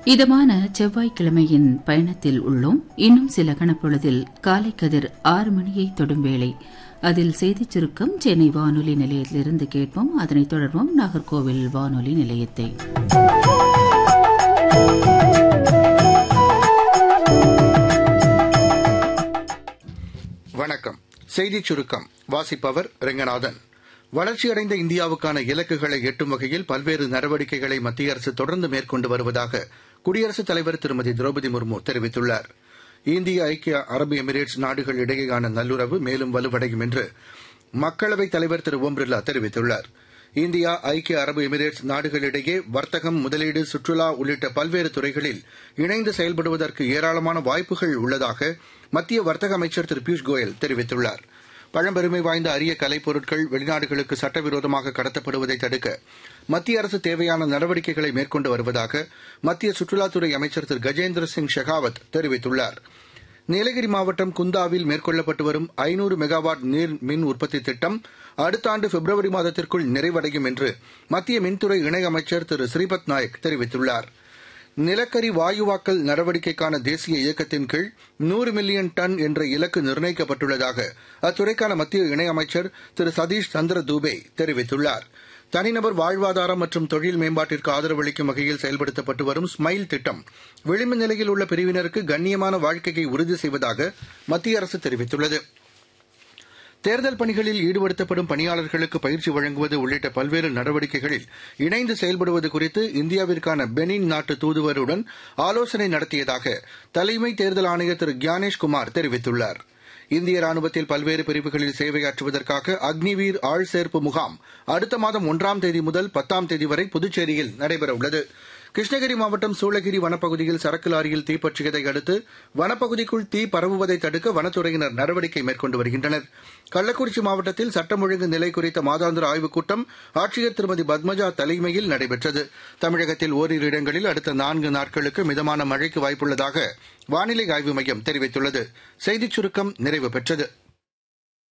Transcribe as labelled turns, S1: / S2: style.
S1: இதமான செவ்வாய்க்கிழமையின் பயணத்தில் உள்ளோம் இன்னும் சில கணப்பொழுதில் காலை கதிர் ஆறு மணியை தொடும் வேளை அதில் செய்திச் சுருக்கம் சென்னை வானொலி நிலையத்திலிருந்து கேட்போம் அதனைத் தொடர்வோம் நாகர்கோவில் வானொலி நிலையத்தை
S2: வணக்கம் செய்திச் சுருக்கம் வாசிப்பவர் ரெங்கநாதன் வளர்ச்சியடைந்த இந்தியாவுக்கான இலக்குகளை எட்டும் வகையில் பல்வேறு நடவடிக்கைகளை மத்திய அரசு தொடர்ந்து மேற்கொண்டு வருவதாக குடியரசுத் தலைவர் திருமதி திரௌபதி முர்மு தெரிவித்துள்ளார் இந்திய ஐக்கிய அரபு எமிரேட்ஸ் நாடுகள் இடையேயான நல்லுறவு மேலும் வலுவடையும் என்று மக்களவைத் தலைவர் திரு ஓம் பிர்லா தெரிவித்துள்ளார் இந்தியா ஐக்கிய அரபு எமிரேட்ஸ் நாடுகளிடையே வர்த்தகம் முதலீடு சுற்றுலா உள்ளிட்ட பல்வேறு துறைகளில் இணைந்து செயல்படுவதற்கு ஏராளமான வாய்ப்புகள் உள்ளதாக மத்திய வர்த்தக அமைச்சர் திரு பியூஷ் கோயல் தெரிவித்துள்ளார் பழம்பெருமை வாய்ந்த அரிய கலைப்பொருட்கள் வெளிநாடுகளுக்கு சட்டவிரோதமாக கடத்தப்படுவதை தடுக்க மத்திய அரசு தேவையான நடவடிக்கைகளை மேற்கொண்டு வருவதாக மத்திய சுற்றுலாத்துறை அமைச்சர் திரு கஜேந்திர சிங் ஷெகாவத் தெரிவித்துள்ளார் நீலகிரி மாவட்டம் குந்தாவில் மேற்கொள்ளப்பட்டு வரும் ஐநூறு மெகாவாட் நீர் மின் உற்பத்தி திட்டம் அடுத்த ஆண்டு பிப்ரவரி மாதத்திற்குள் நிறைவடையும் என்று மத்திய மின்துறை இணையமைச்சர் திரு ஸ்ரீபத் நாயக் தெரிவித்துள்ளார் நிலக்கரி வாயுவாக்கல் நடவடிக்கைக்கான தேசிய இயக்கத்தின் கீழ் நூறு மில்லியன் டன் என்ற இலக்கு நிர்ணயிக்கப்பட்டுள்ளதாக அத்துறைக்கான மத்திய இணையமைச்சர் திரு சதீஷ் சந்திர தூபே தெரிவித்துள்ளார் தனிநபர் வாழ்வாதாரம் மற்றும் தொழில் மேம்பாட்டிற்கு ஆதரவளிக்கும் வகையில் செயல்படுத்தப்பட்டு வரும் ஸ்மைல் திட்டம் விளிம்பு நிலையில் உள்ள பிரிவினருக்கு கண்ணியமான வாழ்க்கையை உறுதி செய்வதாக மத்திய அரசு தெரிவித்துள்ளது தேர்தல் பணிகளில் ஈடுபடுத்தப்படும் பணியாளர்களுக்கு பயிற்சி வழங்குவது உள்ளிட்ட பல்வேறு நடவடிக்கைகளில் இணைந்து செயல்படுவது குறித்து இந்தியாவிற்கான பெனின் நாட்டு தூதுவருடன் ஆலோசனை நடத்தியதாக தலைமை தேர்தல் ஆணையர் திரு கியானேஷ் குமார் தெரிவித்துள்ளார் இந்திய ராணுவத்தில் பல்வேறு பிரிவுகளில் சேவையாற்றுவதற்காக அக்னிவீர் ஆள் சேர்ப்பு முகாம் அடுத்த மாதம் ஒன்றாம் தேதி முதல் பத்தாம் தேதி வரை புதுச்சேரியில் நடைபெறவுள்ளது கிருஷ்ணகிரி மாவட்டம் சூளகிரி வனப்பகுதியில் சரக்கு லாரியில் தீப்பற்றியதை அடுத்து வனப்பகுதிக்குள் தீ பரவுவதை தடுக்க வனத்துறையினர் நடவடிக்கை மேற்கொண்டு வருகின்றனர் கள்ளக்குறிச்சி மாவட்டத்தில் சட்டம் ஒழுங்கு நிலை குறித்த மாதாந்திர ஆய்வுக் கூட்டம் ஆட்சியர் திருமதி பத்மஜா தலைமையில் நடைபெற்றது தமிழகத்தில் ஓரிரு இடங்களில் அடுத்த நான்கு நாட்களுக்கு மிதமான மழைக்கு வாய்ப்புள்ளதாக வானிலை ஆய்வு மையம் தெரிவித்துள்ளது செய்திச் சுருக்கம் நிறைவு பெற்றது